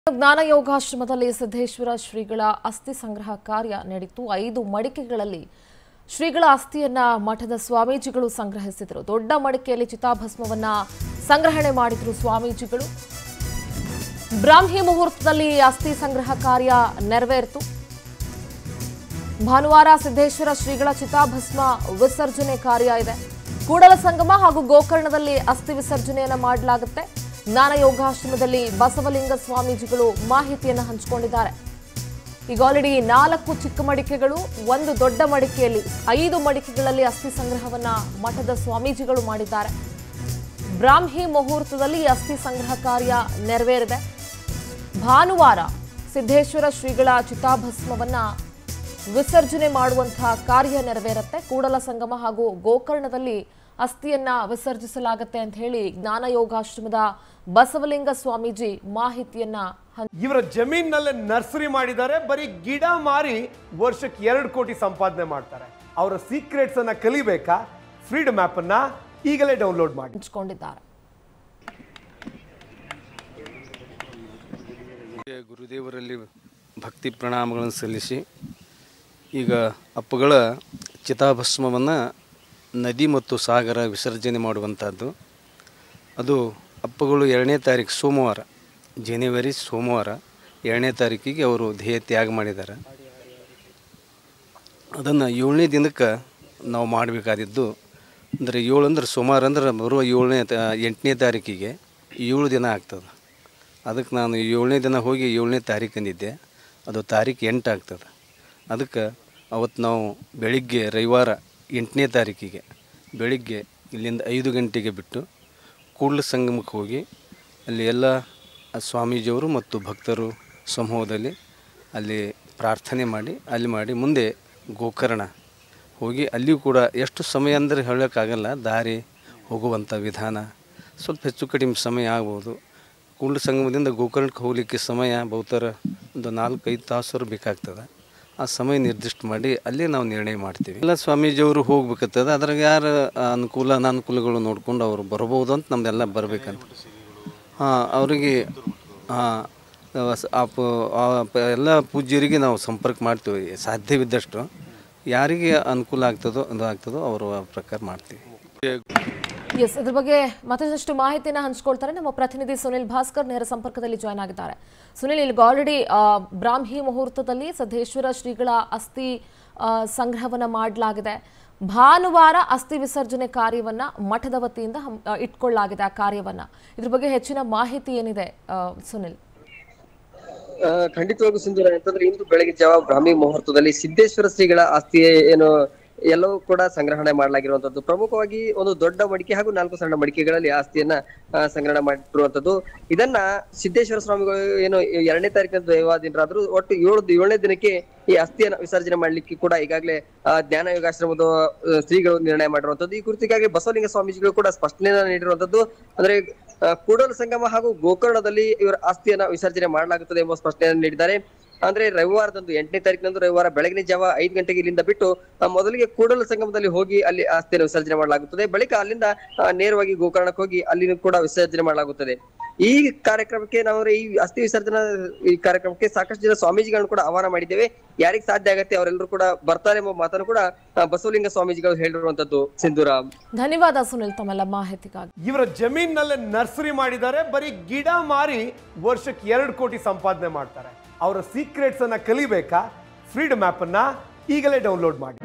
ಜ್ಞಾನ ಯೋಗಾಶ್ರಮದಲ್ಲಿ ಸಿದ್ದೇಶ್ವರ ಶ್ರೀಗಳ ಅಸ್ಥಿ ಸಂಗ್ರಹ ಕಾರ್ಯ ನಡೆಯಿತು ಐದು ಮಡಿಕೆಗಳಲ್ಲಿ ಶ್ರೀಗಳ ಅಸ್ಥಿಯನ್ನ ಮಠದ ಸ್ವಾಮೀಜಿಗಳು ಸಂಗ್ರಹಿಸಿದರು ದೊಡ್ಡ ಮಡಿಕೆಯಲ್ಲಿ ಚಿತಾಭಸ್ಮವನ್ನ ಸಂಗ್ರಹಣೆ ಮಾಡಿದ್ರು ಸ್ವಾಮೀಜಿಗಳು ಬ್ರಾಹ್ಮಿ ಮುಹೂರ್ತದಲ್ಲಿ ಅಸ್ಥಿ ಸಂಗ್ರಹ ಕಾರ್ಯ ನೆರವೇರಿತು ಭಾನುವಾರ ಸಿದ್ದೇಶ್ವರ ಶ್ರೀಗಳ ಚಿತಾಭಸ್ಮ ವಿಸರ್ಜನೆ ಕಾರ್ಯ ಇದೆ ಕೂಡಲ ಸಂಗಮ ಹಾಗೂ ಗೋಕರ್ಣದಲ್ಲಿ ಅಸ್ಥಿ ವಿಸರ್ಜನೆಯನ್ನ ಮಾಡಲಾಗುತ್ತೆ ಜ್ಞಾನ ಯೋಗಾಶ್ರಮದಲ್ಲಿ ಬಸವಲಿಂಗ ಸ್ವಾಮೀಜಿಗಳು ಮಾಹಿತಿಯನ್ನು ಹಂಚಿಕೊಂಡಿದ್ದಾರೆ ಈಗ ಆಲ್ರೆಡಿ ನಾಲ್ಕು ಚಿಕ್ಕ ಮಡಿಕೆಗಳು ಒಂದು ದೊಡ್ಡ ಮಡಿಕೆಯಲ್ಲಿ ಐದು ಮಡಿಕೆಗಳಲ್ಲಿ ಅಸ್ಥಿ ಸಂಗ್ರಹವನ್ನ ಮಠದ ಸ್ವಾಮೀಜಿಗಳು ಮಾಡಿದ್ದಾರೆ ಬ್ರಾಹ್ಮಿ ಮುಹೂರ್ತದಲ್ಲಿ ಈ ಅಸ್ಥಿ ಸಂಗ್ರಹ ಕಾರ್ಯ ನೆರವೇರಿದೆ ಭಾನುವಾರ ಸಿದ್ದೇಶ್ವರ ಶ್ರೀಗಳ ಚಿತಾಭಸ್ಮವನ್ನ ವಿಸರ್ಜನೆ ಮಾಡುವಂತಹ ಕಾರ್ಯ ನೆರವೇರುತ್ತೆ ಕೂಡಲ ಸಂಗಮ ಹಾಗೂ ಗೋಕರ್ಣದಲ್ಲಿ ಅಸ್ಥಿಯನ್ನ ವಿಸರ್ಜಿಸಲಾಗುತ್ತೆ ಅಂತ ಹೇಳಿ ಜ್ಞಾನ ಯೋಗಾಶ್ರಮದ ಬಸವಲಿಂಗ ಸ್ವಾಮೀಜಿ ಮಾಹಿತಿಯನ್ನ ಹಂಚ್- ಇವರ ಜಮೀನಲ್ಲೇ ನರ್ಸರಿ ಮಾಡಿದ್ದಾರೆ ಬರೀ ಗಿಡ ಮಾರಿ ವರ್ಷಕ್ಕೆ ಎರಡು ಕೋಟಿ ಸಂಪಾದನೆ ಮಾಡ್ತಾರೆ ಅವರ ಸೀಕ್ರೆಟ್ಸ್ ಅನ್ನ ಕಲಿಬೇಕಾ ಫ್ರೀಡಮ್ ಆಪ್ ಅನ್ನ ಈಗಲೇ ಡೌನ್ಲೋಡ್ ಮಾಡಿ ಹಂಚಿಕೊಂಡಿದ್ದಾರೆ ಗುರುದೇವರಲ್ಲಿ ಭಕ್ತಿ ಪ್ರಣಾಮಗಳನ್ನು ಸಲ್ಲಿಸಿ ಈಗ ಅಪ್ಪಗಳ ಚಿತಾಭಸ್ಮವನ್ನು ನದಿ ಮತ್ತು ಸಾಗರ ವಿಸರ್ಜನೆ ಮಾಡುವಂಥದ್ದು ಅದು ಅಪ್ಪಗಳು ಎರಡನೇ ತಾರೀಕು ಸೋಮವಾರ ಜನವರಿ ಸೋಮವಾರ ಎರಡನೇ ತಾರೀಕಿಗೆ ಅವರು ದೇಹ ತ್ಯಾಗ ಮಾಡಿದ್ದಾರೆ ಅದನ್ನು ಏಳನೇ ದಿನಕ್ಕೆ ನಾವು ಮಾಡಬೇಕಾದಿದ್ದು ಅಂದರೆ ಏಳು ಅಂದ್ರೆ ಸೋಮವಾರ ಅಂದ್ರೆ ಬರುವ ಏಳನೇ ತ ಎಂಟನೇ ತಾರೀಕಿಗೆ ಏಳು ದಿನ ಆಗ್ತದೆ ಅದಕ್ಕೆ ನಾನು ಏಳನೇ ದಿನ ಹೋಗಿ ಏಳನೇ ತಾರೀಕು ಅಂದಿದ್ದೆ ಅದು ತಾರೀಕು ಎಂಟು ಆಗ್ತದೆ ಅದಕ್ಕೆ ಅವತ್ತು ನಾವು ಬೆಳಿಗ್ಗೆ ರವಿವಾರ ಎಂಟನೇ ತಾರೀಕಿಗೆ ಬೆಳಿಗ್ಗೆ ಇಲ್ಲಿಂದ ಐದು ಗಂಟೆಗೆ ಬಿಟ್ಟು ಕೂಡಲ ಸಂಗಮಕ್ಕೆ ಹೋಗಿ ಅಲ್ಲಿ ಎಲ್ಲ ಸ್ವಾಮೀಜಿಯವರು ಮತ್ತು ಭಕ್ತರು ಸಮೂಹದಲ್ಲಿ ಅಲ್ಲಿ ಪ್ರಾರ್ಥನೆ ಮಾಡಿ ಅಲ್ಲಿ ಮಾಡಿ ಮುಂದೆ ಗೋಕರ್ಣ ಹೋಗಿ ಅಲ್ಲಿಯೂ ಕೂಡ ಎಷ್ಟು ಸಮಯ ಅಂದರೆ ಹೇಳೋಕ್ಕಾಗಲ್ಲ ದಾರಿ ಹೋಗುವಂಥ ವಿಧಾನ ಸ್ವಲ್ಪ ಹೆಚ್ಚು ಕಡಿಮೆ ಸಮಯ ಆಗ್ಬೋದು ಕೂಡಲ ಸಂಗಮದಿಂದ ಗೋಕರ್ಣಕ್ಕೆ ಹೋಗಲಿಕ್ಕೆ ಸಮಯ ಬಹುತರ ಒಂದು ನಾಲ್ಕೈದು ತಾಸರು ಬೇಕಾಗ್ತದೆ ಆ ಸಮಯ ನಿರ್ದಿಷ್ಟ ಮಾಡಿ ಅಲ್ಲೇ ನಾವು ನಿರ್ಣಯ ಮಾಡ್ತೀವಿ ಎಲ್ಲ ಸ್ವಾಮೀಜಿಯವರು ಹೋಗ್ಬೇಕಾಗ್ತದೆ ಅದ್ರಾಗ ಯಾರು ಅನುಕೂಲ ಅನಾನುಕೂಲಗಳು ನೋಡ್ಕೊಂಡು ಅವರು ಬರ್ಬೋದು ಅಂತ ನಮ್ದೆಲ್ಲ ಬರಬೇಕಂತ ಹಾಂ ಅವರಿಗೆ ಹಾಂ ಆ ಪ- ಆ ಪ- ಎಲ್ಲ ಪೂಜ್ಯರಿಗೆ ನಾವು ಸಂಪರ್ಕ ಮಾಡ್ತೀವಿ ಸಾಧ್ಯವಿದ್ದಷ್ಟು ಯಾರಿಗೆ ಅನುಕೂಲ ಆಗ್ತದೋ ಅದು ಆಗ್ತದೋ ಅವರು ಆ ಪ್ರಕಾರ ಮಾಡ್ತೀವಿ ಎಸ್ ಇದ್ರ ಬಗ್ಗೆ ಮತ್ತಷ್ಟು ಮಾಹಿತಿನ ಹಂಚ್ಕೊಳ್ತಾರೆ ನಮ್ಮ ಪ್ರತಿನಿಧಿ ಸುನಿಲ್ ಭಾಸ್ಕರ್ ನೇರ ಸಂಪರ್ಕದಲ್ಲಿ ಜಾಯ್ನ್ ಆಗಿದ್ದಾರೆ ಸುನಿಲ್ ಇಲ್ಲಿ ಆಲ್ರೆಡಿ ಬ್ರಾಹ್ಮಿ ಮುಹೂರ್ತದಲ್ಲಿ ಸಿದ್ದೇಶ್ವರ ಶ್ರೀಗಳ ಅಸ್ಥಿ ಆ, ಸಂಗ್ರಹವನ್ನ ಮಾಡಲಾಗಿದೆ ಭಾನುವಾರ ಅಸ್ಥಿ ವಿಸರ್ಜನೆ ಕಾರ್ಯವನ್ನ ಮಠದ ವತಿಯಿಂದ ಹಮ್- ಆ, ಇಟ್ಕೊಳ್ಳಲಾಗಿದೆ ಆ ಕಾರ್ಯವನ್ನ ಇದ್ರ ಬಗ್ಗೆ ಹೆಚ್ಚಿನ ಮಾಹಿತಿ ಏನಿದೆ ಆ, ಸುನಿಲ್ ಆ, ಖಂಡಿತವಾಗೂ ಸಿಂಧೂರ ಅಂತಂದ್ರೆ ಇಂದು ಬೆಳಗ್ಗೆ ಜಾವ ಬ್ರಾಹ್ಮಿ ಮುಹೂರ್ತದಲ್ಲಿ ಸಿದ್ದೇಶ್ವರ ಶ್ರೀಗಳ ಆಸ್ತಿ ಏನು ಎಲ್ಲವೂ ಕೂಡ ಸಂಗ್ರಹಣೆ ಮಾಡಲಾಗಿರುವಂತದ್ದು ಪ್ರಮುಖವಾಗಿ ಒಂದು ದೊಡ್ಡ ಮಡಿಕೆ ಹಾಗೂ ನಾಲ್ಕು ಸಣ್ಣ ಮಡಿಕೆಗಳಲ್ಲಿ ಆಸ್ತಿಯನ್ನ ಆ, ಸಂಗ್ರಹಣೆ ಮಾಡಿರುವಂತದ್ದು ಇದನ್ನ ಸಿದ್ದೇಶ್ವರ ಸ್ವಾಮಿಗಳು ಏನು ಎರಡನೇ ತಾರೀಕಿನ ದೈವಾಧೀನರಾದ್ರು ಒಟ್ಟು ಏಳು ಏಳನೇ ದಿನಕ್ಕೆ ಈ ಅಸ್ಥಿಯನ್ನ ವಿಸರ್ಜನೆ ಮಾಡ್ಲಿಕ್ಕೆ ಕೂಡ ಈಗಾಗಲೇ ಆ, ಜ್ಞಾನ ಯೋಗಾಶ್ರಮದ ಆ, ಶ್ರೀಗಳು ನಿರ್ಣಯ ಮಾಡಿರುವಂತದ್ದು ಈ ಕುರಿತು ಈಗಾಗಲೇ ಬಸವಲಿಂಗ ಸ್ವಾಮೀಜಿಗಳು ಕೂಡ ಸ್ಪಷ್ಟನೆಯನ್ನ ನೀಡಿರುವಂತದ್ದು ಅಂದ್ರೆ ಆ, ಕೂಡಲ ಸಂಗಮ ಹಾಗೂ ಗೋಕರ್ಣದಲ್ಲಿ ಇವರ ಆಸ್ತಿಯನ್ನ ವಿಸರ್ಜನೆ ಮಾಡಲಾಗುತ್ತದೆ ಎಂಬ ಸ್ಪಷ್ಟನೆಯನ್ನು ನೀಡಿದ್ದಾರೆ ಅಂದ್ರೆ ರವಿವಾರದಂದು ಎಂಟನೇ ತಾರೀಕಿನಂದು ರವಿವಾರ ಬೆಳಗಿನ ಜಾವ ಐದು ಗಂಟೆಗೆ ಇಲ್ಲಿಂದ ಬಿಟ್ಟು ಆ, ಮೊದಲಿಗೆ ಕೂಡಲ ಸಂಗಮದಲ್ಲಿ ಹೋಗಿ ಅಲ್ಲಿ ಆಸ್ತಿಯನ್ನು ವಿಸರ್ಜನೆ ಮಾಡಲಾಗುತ್ತದೆ ಬಳಿಕ ಅಲ್ಲಿಂದ ಆ, ನೇರವಾಗಿ ಗೋಕರ್ಣಕ್ಕೆ ಹೋಗಿ ಅಲ್ಲಿನೂ ಕೂಡ ವಿಸರ್ಜನೆ ಮಾಡಲಾಗುತ್ತದೆ ಈ ಕಾರ್ಯಕ್ರಮಕ್ಕೆ ನಾವು ಈ ಅಸ್ಥಿ ವಿಸರ್ಜನಾ ಈ ಕಾರ್ಯಕ್ರಮಕ್ಕೆ ಸಾಕಷ್ಟು ಜನ ಸ್ವಾಮೀಜಿಗಳನ್ನು ಕೂಡ ಆಹ್ವಾನ ಮಾಡಿದ್ದೇವೆ ಯಾರಿಗೆ ಸಾಧ್ಯ ಆಗತ್ತೆ ಅವರೆಲ್ಲರೂ ಕೂಡ ಬರ್ತಾರೆ ಎಂಬ ಮಾತನ್ನು ಕೂಡ ಆ, ಬಸವಲಿಂಗ ಸ್ವಾಮೀಜಿಗಳು ಹೇಳಿರುವಂತದ್ದು ಸಿಂಧೂರಾಮ್ ಧನ್ಯವಾದ ಸುನಿಲ್ ತಮ್ಮೆಲ್ಲ ಮಾಹಿತಿಗಾಗಿ ಇವರ ಜಮೀನಲ್ಲೇ ನರ್ಸರಿ ಮಾಡಿದ್ದಾರೆ ಬರೀ ಗಿಡ ಮಾರಿ ವರ್ಷಕ್ಕೆ ಎರಡು ಕೋಟಿ ಸಂಪಾದನೆ ಮಾಡ್ತಾರೆ ಅವರ ಸೀಕ್ರೆಟ್ಸ್ ಅನ್ನ ಕಲಿಬೇಕಾ ಫ್ರೀಡಮ್ ಆಪ್ ಅನ್ನ ಈಗಲೇ ಡೌನ್ಲೋಡ್ ಮಾಡಿ